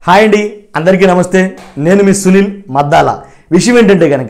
hi అండి అందరికీ నమస్తే నేను మీ సునీల్ మద్దాల విషయం ఏంటంటే కనుక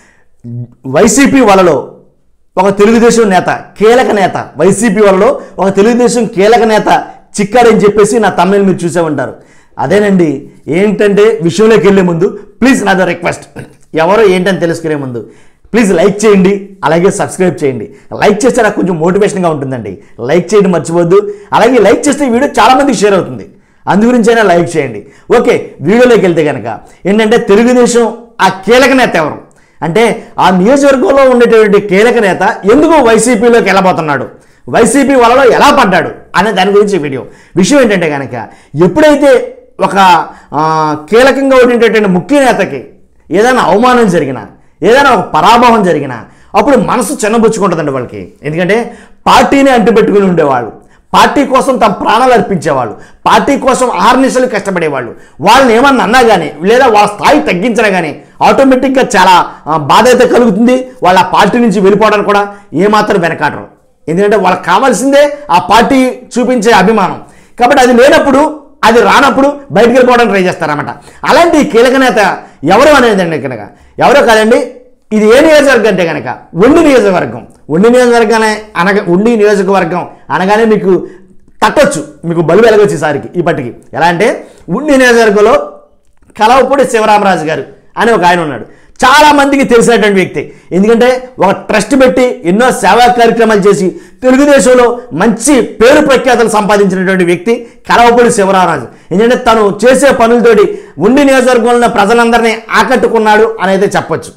వైసీపీ వలలో ఒక తెలుగుదేశం నేత కీలక నేత వైసీపీ వలలో ఒక తెలుగుదేశం కీలక నేత చిక్కాడని చెప్పేసి నా తమిళ మీరు చూసే ఉంటారు అదేనండి ఏంటంటే విషయంలోకి వెళ్ళే ముందు ప్లీజ్ నాదో రిక్వెస్ట్ ఎవరో ఏంటని తెలుసుకునే ముందు ప్లీజ్ లైక్ చేయండి అలాగే సబ్స్క్రైబ్ చేయండి లైక్ చేస్తే నాకు కొంచెం మోటివేషన్గా ఉంటుందండి లైక్ చేయడం మర్చిపోద్దు అలాగే లైక్ చేస్తే ఈ వీడియో చాలామందికి షేర్ అవుతుంది అందు గురించైనా లైక్ చేయండి ఓకే వీడియోలోకి వెళ్తే కనుక ఏంటంటే తెలుగుదేశం ఆ కీలక నేత ఎవరు అంటే ఆ నియోజకవర్గంలో ఉండేటువంటి కీలక నేత ఎందుకు వైసీపీలోకి వెళ్ళబోతున్నాడు వైసీపీ వలలో ఎలా పడ్డాడు అనే దాని గురించి ఈ వీడియో విషయం ఏంటంటే కనుక ఎప్పుడైతే ఒక ఆ, కీలకంగా ఉండేటటువంటి ముఖ్య నేతకి ఏదైనా అవమానం జరిగినా ఏదైనా ఒక పరాభవం జరిగినా అప్పుడు మనసు చిన్నబుచ్చుకుంటుందండి వాళ్ళకి ఎందుకంటే పార్టీని అంటిపెట్టుకుని ఉండేవాళ్ళు పార్టీ కోసం తమ ప్రాణాలు అర్పించేవాళ్ళు పార్టీ కోసం ఆర్నిసలు కష్టపడేవాళ్ళు వాళ్ళని ఏమన్నా అన్నా కానీ లేదా వాళ్ళ స్థాయి తగ్గించినా కానీ ఆటోమేటిక్గా చాలా ఆ, బాధ అయితే కలుగుతుంది వాళ్ళ ఆ పార్టీ నుంచి వెళ్ళిపోవడానికి కూడా ఏమాత్రం వెనకాడరు ఎందుకంటే వాళ్ళకి కావాల్సిందే ఆ పార్టీ చూపించే అభిమానం కాబట్టి అది లేనప్పుడు అది రానప్పుడు బయటికి వెళ్ళిపోవడానికి ట్రై చేస్తారన్నమాట అలాంటి కీలక నేత ఎవరు అనేదండి కనుక ఎవరో కాదండి ఇది ఏ నియోజకవర్గం అంటే కనుక ఉండి నియోజకవర్గం ఉండి నియోజకవర్గం అనగా ఉండి నియోజకవర్గం అనగానే మీకు తట్టొచ్చు మీకు బలు వెలగొచ్చు ఈసారికి ఈ పట్టికి ఎలా అంటే ఉండి నియోజకవర్గంలో కలవపూడి శివరామరాజు గారు అని ఒక ఆయన ఉన్నాడు చాలా మందికి తెలిసినటువంటి వ్యక్తి ఎందుకంటే ఒక ట్రస్ట్ పెట్టి ఎన్నో సేవా కార్యక్రమాలు చేసి తెలుగుదేశంలో మంచి పేరు ప్రఖ్యాతలు సంపాదించినటువంటి వ్యక్తి కలవపూడి శివరామరాజు ఎందుకంటే తను చేసే పనులతోటి ఉండి నియోజకవర్గంలో ఉన్న ప్రజలందరినీ ఆకట్టుకున్నాడు అని అయితే చెప్పొచ్చు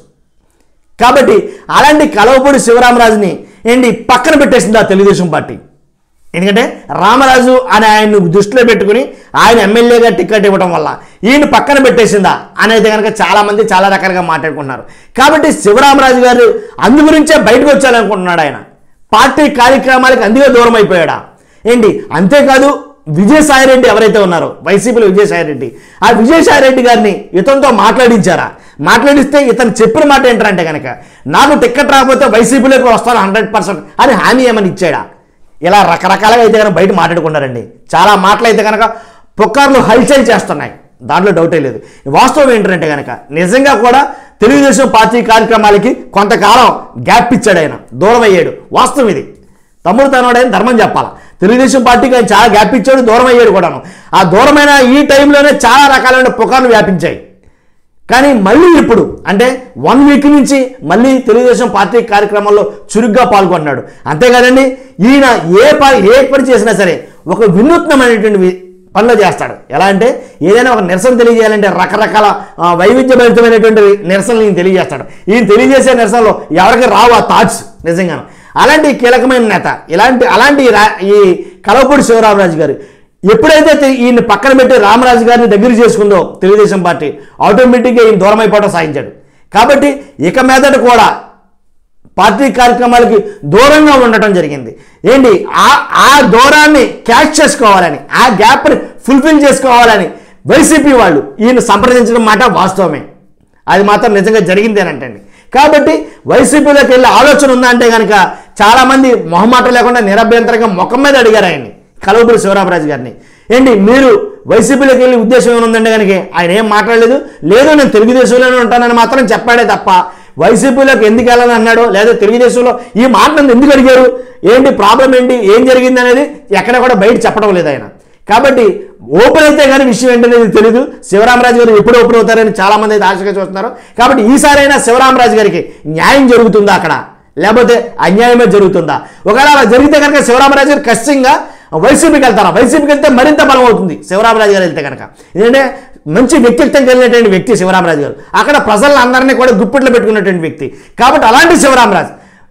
కాబట్టి అలాంటి కలవపూడి శివరామరాజుని ఏంటి పక్కన పెట్టేసింది ఆ తెలుగుదేశం పార్టీ ఎందుకంటే రామరాజు అని ఆయన్ను దృష్టిలో పెట్టుకుని ఆయన ఎమ్మెల్యేగా టికెట్ ఇవ్వడం వల్ల ఈయన పక్కన పెట్టేసిందా అనేది కనుక చాలామంది చాలా రకాలుగా మాట్లాడుకుంటున్నారు కాబట్టి శివరామరాజు గారు అందు గురించే బయటకు వచ్చారనుకుంటున్నాడు ఆయన పార్టీ కార్యక్రమాలకు అందుకే దూరం అయిపోయాడా ఏంటి అంతేకాదు విజయసాయిరెడ్డి ఎవరైతే ఉన్నారో వైసీపీలో విజయసాయిరెడ్డి ఆ విజయసాయిరెడ్డి గారిని ఇతనితో మాట్లాడించారా మాట్లాడిస్తే ఇతను చెప్పిన మాట ఏంటంటే కనుక నాకు టిక్కెట్ రాకపోతే వైసీపీలోకి వస్తాను హండ్రెడ్ పర్సెంట్ అని హామీ ఏమని ఇచ్చాడా ఇలా రకరకాలుగా అయితే కనుక బయట మాట్లాడుకున్నారండి చాలా మాటలు అయితే కనుక పుకార్లు హల్చల్ చేస్తున్నాయి దాంట్లో డౌటే లేదు వాస్తవం ఏంటంటే కనుక నిజంగా కూడా తెలుగుదేశం పార్టీ కార్యక్రమాలకి కొంతకాలం గ్యాప్ ఇచ్చాడు ఆయన దూరం అయ్యాడు వాస్తవం ఇది తమ్ముడు తనవాడని ధర్మం చెప్పాలి తెలుగుదేశం పార్టీకి ఆయన చాలా గ్యాప్ ఇచ్చాడు దూరం అయ్యాడు కూడాను ఆ దూరమైన ఈ టైంలోనే చాలా రకాలైన పుకార్లు వ్యాపించాయి కానీ మళ్ళీ ఇప్పుడు అంటే వన్ వీక్ నుంచి మళ్ళీ తెలుగుదేశం పార్టీ కార్యక్రమంలో చురుగ్గా పాల్గొన్నాడు అంతేకాదండి ఈయన ఏ పని ఏ పని చేసినా సరే ఒక వినూత్నమైనటువంటి వి- పనులు చేస్తాడు ఎలా అంటే ఏదైనా ఒక నిరసన తెలియజేయాలంటే రకరకాల ఆ, వైవిధ్యభరితమైనటువంటి నిరసనలు ఈయన తెలియజేస్తాడు ఈయన తెలియజేసే నిరసనలో ఎవరికి రావు ఆ థాట్స్ నిజంగాను అలాంటి కీలకమైన నేత ఇలాంటి అలాంటి రా- ఈ కలవపూడి శివరామరాజు గారు ఎప్పుడైతే తె- ఈయన పక్కన పెట్టి రామరాజు గారిని దగ్గర చేసుకుందో తెలుగుదేశం పార్టీ ఆటోమేటిక్గా ఈయన దూరం అయిపోవడం సాధించాడు కాబట్టి ఇక మీదట కూడా పార్టీ కార్యక్రమాలకి దూరంగా ఉండటం జరిగింది ఏంటి ఆ ఆ దూరాన్ని క్యాచ్ చేసుకోవాలని ఆ గ్యాప్ని ఫుల్ఫిల్ చేసుకోవాలని వైసీపీ వాళ్ళు ఈయన సంప్రదించడం మాట వాస్తవమే అది మాత్రం నిజంగా జరిగిందేనంటండి కాబట్టి వైసీపీలోకి వెళ్ళే ఆలోచన ఉందా అంటే కనుక చాలామంది మొహమాట లేకుండా నిరభ్యంతరంగా ముఖం మీద అడిగారు ఆయన్ని కలవపూడి శివరామరాజు గారిని ఏంటి మీరు వైసీపీలోకి వెళ్ళే ఉద్దేశం ఏమైనా కనుక ఆయన ఏం మాట్లాడలేదు లేదు నేను తెలుగుదేశంలోనే ఉంటానని మాత్రం చెప్పాడే తప్ప వైసీపీలోకి ఎందుకు వెళ్ళాలని అన్నాడో లేదా తెలుగుదేశంలో ఈ మాట నన్ను ఎందుకు అడిగారు ఏంటి ప్రాబ్లం ఏంటి ఏం జరిగింది అనేది ఎక్కడ కూడా బయట చెప్పడం లేదు ఆయన కాబట్టి ఓపెన్ అయితే కానీ విషయం ఏంటనేది తెలియదు శివరామరాజు గారు ఎప్పుడు ఓపెన్ అవుతారని చాలా మంది అయితే ఆశగా చూస్తున్నారు కాబట్టి ఈసారైనా శివరామరాజు గారికి న్యాయం జరుగుతుందా అక్కడ లేకపోతే అన్యాయమే జరుగుతుందా ఒకవేళ అలా జరిగితే కనుక శివరామరాజు గారు ఖచ్చితంగా వైసీపీకి వెళ్తారా వైసీపీకి వెళ్తే మరింత బలం అవుతుంది శివరామరాజు గారు వెళ్తే కనుక ఎందుకంటే మంచి వ్యక్తిత్వం కలిగినటువంటి వ్యక్తి శివరామరాజు గారు అక్కడ ప్రజలందరినీ కూడా గుప్పిట్లో పెట్టుకున్నటువంటి వ్యక్తి కాబట్టి అలాంటి శివరామరాజు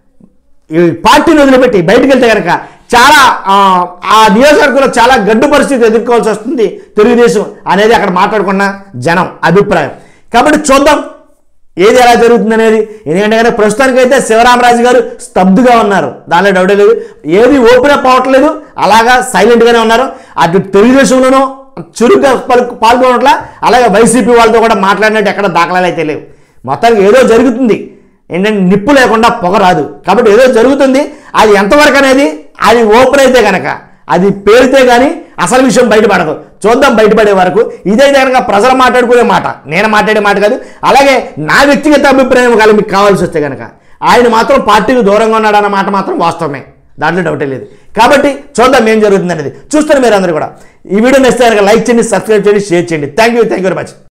ఈ పార్టీని వదిలిపెట్టి బయటికి వెళ్తే కనుక చాలా ఆ, ఆ నియోజకవర్గంలో చాలా గడ్డు పరిస్థితి ఎదుర్కోవాల్సి వస్తుంది తెలుగుదేశం అనేది అక్కడ మాట్లాడుకున్న జనం అభిప్రాయం కాబట్టి చూద్దాం ఏది ఎలా జరుగుతుంది అనేది ఎందుకంటే కనుక ప్రస్తుతానికైతే శివరామరాజు గారు స్తబ్దుగా ఉన్నారు దానిలో డౌటే లేదు ఏది ఓపెన్ అప్ అవ్వట్లేదు అలాగా సైలెంట్గానే ఉన్నారు అటు తెలుగుదేశంలోనూ చురుగ్గా పలు పాల్గొనట్లా అలాగే వైసీపీ వాళ్ళతో కూడా మాట్లాడినట్టు ఎక్కడ దాఖలాలు అయితే లేవు మొత్తానికి ఏదో జరుగుతుంది ఏంటంటే నిప్పు లేకుండా పొగ రాదు కాబట్టి ఏదో జరుగుతుంది అది ఎంతవరకు అనేది అది ఓపెన్ అయితే కనుక అది పేరితే కానీ అసలు విషయం బయటపడదు చూద్దాం బయటపడే వరకు ఇదే కనుక ప్రజలు మాట్లాడుకునే మాట నేను మాట్లాడే మాట కాదు అలాగే నా వ్యక్తిగత అభిప్రాయం కాదు మీకు కావాల్సి వస్తే కనుక ఆయన మాత్రం పార్టీకి దూరంగా ఉన్నాడన్న మాట మాత్రం వాస్తవమే దాంట్లో డౌటే లేదు కాబట్టి చూద్దాం ఏం జరుగుతుంది అనేది చూస్తారు మీరు అందరూ కూడా ఈ వీడియో నచ్చితే కనుక లైక్ చేయండి సబ్స్క్రైబ్ చేయండి షేర్ చేయండి thank you thank you very much